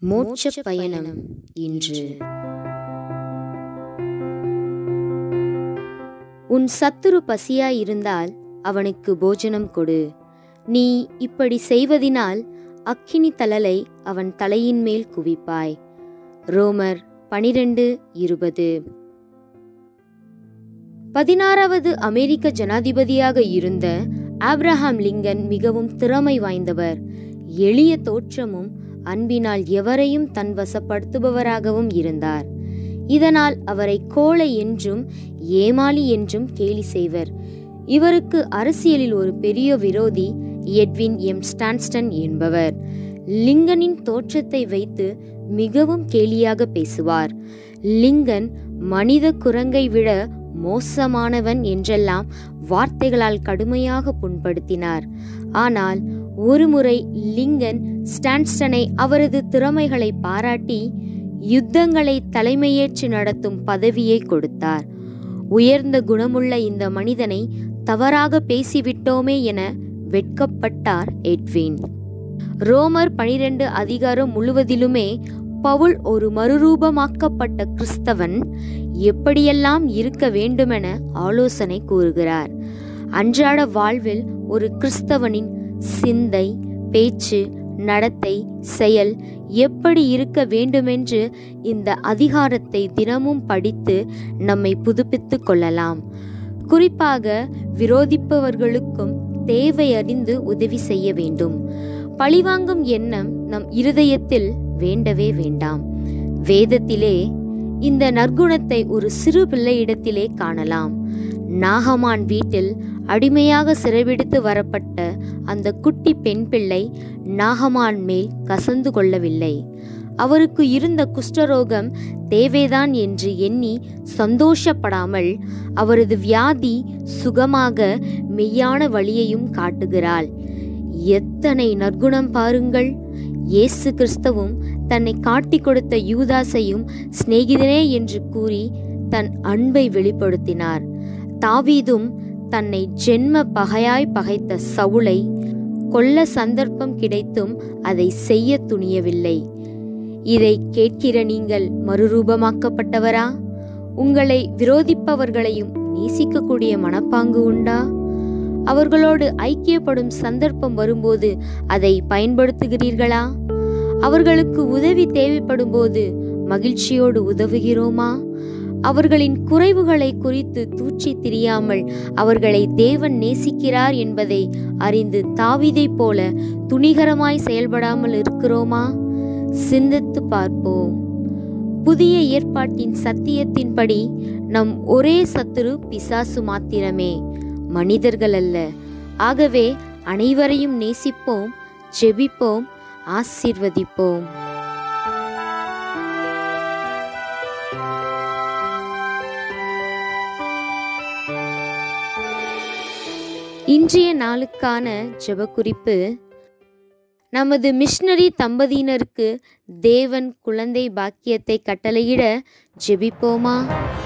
மோட்ச பயணம் இன்று உன் சத்துரு பசியாயிருந்தால் அவனுக்கு போஜனம் கொடு நீ இப்படி செய்வதினால் அக்கினி தழலை அவன் தலையின் மேல் குவிப்பாய் ரோமர் பனிரெண்டு இருபது பதினாறாவது அமெரிக்க ஜனாதிபதியாக இருந்த ஆப்ரஹாம் லிங்கன் மிகவும் திறமை வாய்ந்தவர் எளிய தோற்றமும் அன்பினால் எவரையும் தன் வசப்படுத்துபவராகவும் இருந்தார் இதனால் அவரை கோழை என்றும் ஏமாளி என்றும் கேலி செய்வர் இவருக்கு அரசியலில் ஒரு பெரிய விரோதி எட்வின் எம் ஸ்டான்ஸ்டன் என்பவர் லிங்கனின் தோற்றத்தை வைத்து மிகவும் கேலியாக பேசுவார் லிங்கன் மனித குரங்கை விட மோசமானவன் என்றெல்லாம் வார்த்தைகளால் கடுமையாக புண்படுத்தினார் ஆனால் ஒருமுறை லிங்கன் ஸ்டான்ஸ்டனை அவரது திறமைகளை பாராட்டி யுத்தங்களை தலைமையேற்று நடத்தும் பதவியை கொடுத்தார் உயர்ந்த குணமுள்ள இந்த மனிதனை தவறாக பேசிவிட்டோமே என வெட்கப்பட்டார் எட்வின் ரோமர் பனிரெண்டு அதிகாரம் முழுவதிலுமே பவுல் ஒரு மறுரூபமாக்கப்பட்ட கிறிஸ்தவன் எப்படியெல்லாம் இருக்க வேண்டுமென ஆலோசனை கூறுகிறார் அன்றாட வாழ்வில் ஒரு கிறிஸ்தவனின் சிந்தை பேச்சு நடத்தை செயல் எப்படி இருக்க வேண்டுமென்று இந்த அதிகாரத்தை தினமும் படித்து நம்மை புதுப்பித்து கொள்ளலாம் குறிப்பாக விரோதிப்பவர்களுக்கும் தேவை அறிந்து உதவி செய்ய வேண்டும் பழிவாங்கும் எண்ணம் நம் இருதயத்தில் வேண்டவே வேண்டாம் வேதத்திலே இந்த நற்குணத்தை ஒரு சிறு பிள்ளையிடத்திலே காணலாம் நாகமான் வீட்டில் அடிமையாக சிறைபிடித்து வரப்பட்ட அந்த குட்டி பெண் பிள்ளை நாகமான் மேல் கசந்து கொள்ளவில்லை அவருக்கு இருந்த குஷ்டரோகம் தேவைதான் என்று எண்ணி சந்தோஷப்படாமல் அவரது வியாதி சுகமாக மெய்யான வழியையும் காட்டுகிறாள் எத்தனை நற்குணம் பாருங்கள் இயேசு கிறிஸ்தவும் தன்னை காட்டிக் கொடுத்த யூதாசையும் சிநேகிதனே என்று கூறி தன் அன்பை வெளிப்படுத்தினார் தாவீதும் தன்னை ஜென்ம பகையாய் பகைத்த சவுளை கொல்ல சந்தர்ப்பம் கிடைத்தும் அதை செய்ய துணியவில்லை இதை கேட்கிற நீங்கள் மறுரூபமாக்கப்பட்டவரா உங்களை விரோதிப்பவர்களையும் நேசிக்கக்கூடிய மனப்பாங்கு உண்டா அவர்களோடு ஐக்கியப்படும் சந்தர்ப்பம் வரும்போது அதை பயன்படுத்துகிறீர்களா அவர்களுக்கு உதவி தேவைப்படும் போது மகிழ்ச்சியோடு உதவுகிறோமா அவர்களின் குறைவுகளை குறித்து தூச்சி திரியாமல் அவர்களை தேவன் நேசிக்கிறார் என்பதை அறிந்து தாவிதை போல துணிகரமாய் செயல்படாமல் இருக்கிறோமா சிந்தித்து பார்ப்போம் புதிய ஏற்பாட்டின் சத்தியத்தின்படி நம் ஒரே சத்துரு பிசாசு மாத்திரமே மனிதர்கள் அல்ல ஆகவே அனைவரையும் நேசிப்போம் ஜெபிப்போம் ஆசீர்வதிப்போம் இன்றைய நாளுக்கான ஜெபக்குறிப்பு நமது மிஷனரி தம்பதியினருக்கு தேவன் குழந்தை பாக்கியத்தை கட்டளையிட ஜெபிப்போமா